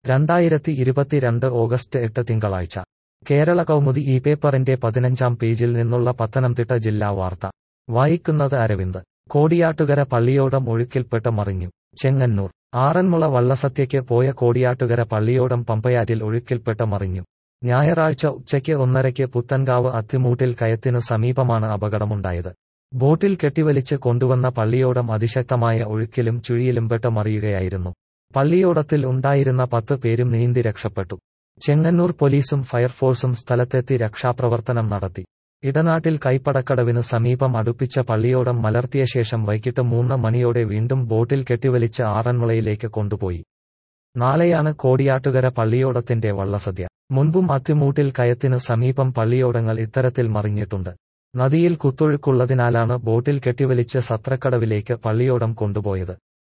രണ്ടായിരത്തി ഇരുപത്തിരണ്ട് ഓഗസ്റ്റ് എട്ട് തിങ്കളാഴ്ച കേരള കൗമുദി ഈ പേപ്പറിന്റെ പതിനഞ്ചാം പേജിൽ നിന്നുള്ള പത്തനംതിട്ട ജില്ലാ വാർത്ത വായിക്കുന്നത് അരവിന്ദ് കോടിയാട്ടുകര പള്ളിയോടം ഒഴുക്കിൽപ്പെട്ട് മറിഞ്ഞു ചെങ്ങന്നൂർ ആറന്മുള വള്ളസത്യയ്ക്ക് പോയ കോടിയാട്ടുകര പള്ളിയോടം പമ്പയാറ്റിൽ ഒഴുക്കിൽപ്പെട്ട് മറിഞ്ഞു ഞായറാഴ്ച ഉച്ചയ്ക്ക് ഒന്നരയ്ക്ക് പുത്തൻകാവ് അത്തിമൂട്ടിൽ കയത്തിനു സമീപമാണ് അപകടമുണ്ടായത് ബോട്ടിൽ കെട്ടിവലിച്ച് കൊണ്ടുവന്ന പള്ളിയോടം അതിശക്തമായ ഒഴുക്കിലും ചുഴിയിലും പെട്ട് മറിയുകയായിരുന്നു പള്ളിയോടത്തിൽ ഉണ്ടായിരുന്ന പത്ത് പേരും നീന്തി രക്ഷപ്പെട്ടു ചെങ്ങന്നൂർ പോലീസും ഫയർഫോഴ്സും സ്ഥലത്തെത്തി രക്ഷാപ്രവർത്തനം നടത്തി ഇടനാട്ടിൽ കൈപ്പടക്കടവിന് സമീപം അടുപ്പിച്ച പള്ളിയോടം മലർത്തിയ ശേഷം വൈകിട്ട് മൂന്ന് മണിയോടെ വീണ്ടും ബോട്ടിൽ കെട്ടിവലിച്ച് ആറന്മുളയിലേക്ക് കൊണ്ടുപോയി നാളെയാണ് കോടിയാട്ടുകര പള്ളിയോടത്തിന്റെ വള്ളസദ്യ മുൻപും അത്തിമൂട്ടിൽ കയത്തിനു സമീപം പള്ളിയോടങ്ങൾ ഇത്തരത്തിൽ മറിഞ്ഞിട്ടുണ്ട് നദിയിൽ കുത്തൊഴുക്കുള്ളതിനാലാണ് ബോട്ടിൽ കെട്ടിവലിച്ച് സത്രക്കടവിലേക്ക് പള്ളിയോടം കൊണ്ടുപോയത്